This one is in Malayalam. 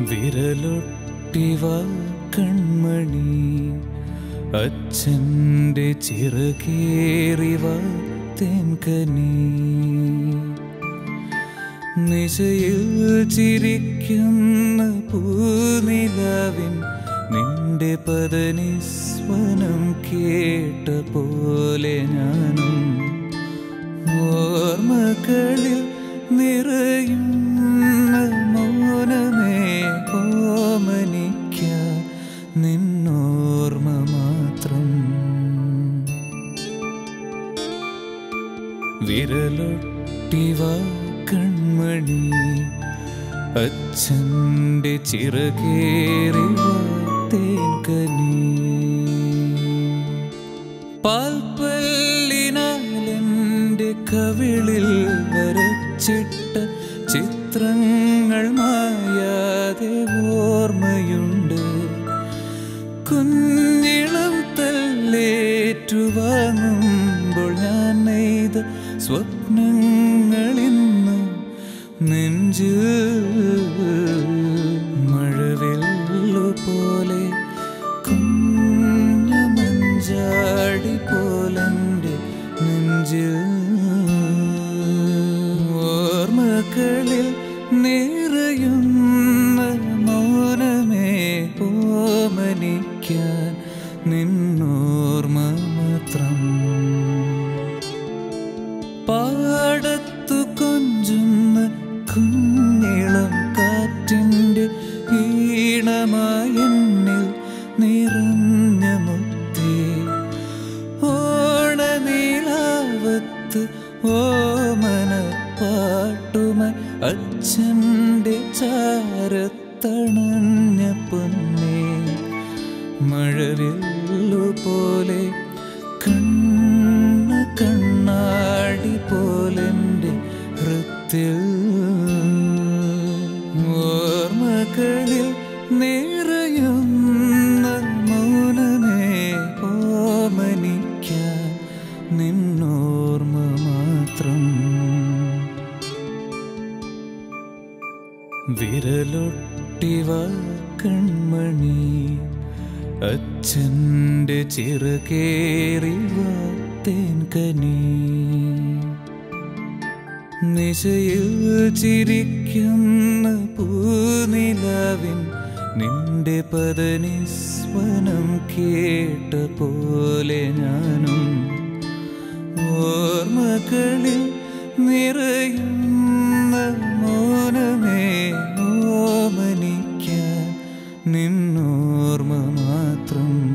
വിരലൊട്ടിവ കൺമണി അച്ഛൻ്റെ ചിറകേറിവ തേൻകനി നിശയിൽ ചിരിക്കുന്ന പൂനിലാവിൻ നിന്റെ പദനിസ്വനം കേട്ട പോലെ ഞാനും ഓർമ്മകളിൽ നിറയുന്ന മൗനമേ ഓമനിക്ക നിന്നോർമ്മ മാത്രം വിരലൊട്ടിവ കൺമണി അച്ഛൻ്റെ ചിറകേറിവ തേൻകനി പാൽപ്പല്ലിനാലെൻ്റെ കവിളിൽ വരച്ചിട്ട ചിത്രങ്ങൾ മായാതെ ഓർമ്മയുണ്ട് കുഞ്ഞിളം തല്ലേറ്റുവാങ്ങുമ്പോൾ ഞാൻ നെയ്ത സ്വപ്നങ്ങളിന്ന് നെഞ്ചിൽ മഴവില്ലു പോലെ കുഞ്ഞു മഞ്ചാടി പോലെൻ്റെ നെഞ്ചിൽ ഓർമ്മകളിൽ നിറയുന്ന മൗനമേ ഓമനിക്കാൻ നിന്നോർമ്മ മാത്രം പാടത്തു കൊഞ്ചുന്ന കുഞ്ഞിളം കാറ്റിൻ്റെ ഈണമായെന്നിൽ നിറഞ്ഞ മുത്തേ ഓണനീലാവത്ത് ഓമനപ്പാട്ടുമായി അച്ഛൻ്റെ ചാരത്തണഞ്ഞ പൊന്നേ മഴവില്ലു പോലെ കണ്ണ കണ്ണാടി പോലെൻ്റെ ഹൃത്തിൽ ഓർമ്മകളിൽ നിറയുന്ന മൗനമേ ഓമനിക്കാൻ നിന്നോർമ്മ മാത്രം വിരലൊട്ടിവ കൺമണി അച്ഛൻ്റെ ചിറകേറിവ തേൻകനി നിശയിൽ ചിരിക്കുന്ന പൂനിലാവിൻ നിന്റെ പദനിസ്വനം കേട്ട പോലെ ഞാനും ഓർമ്മകളിൽ നിറയുന്ന മൗനമേ ഓമനിക്കാൻ നിന്നോർമ്മ മാത്രം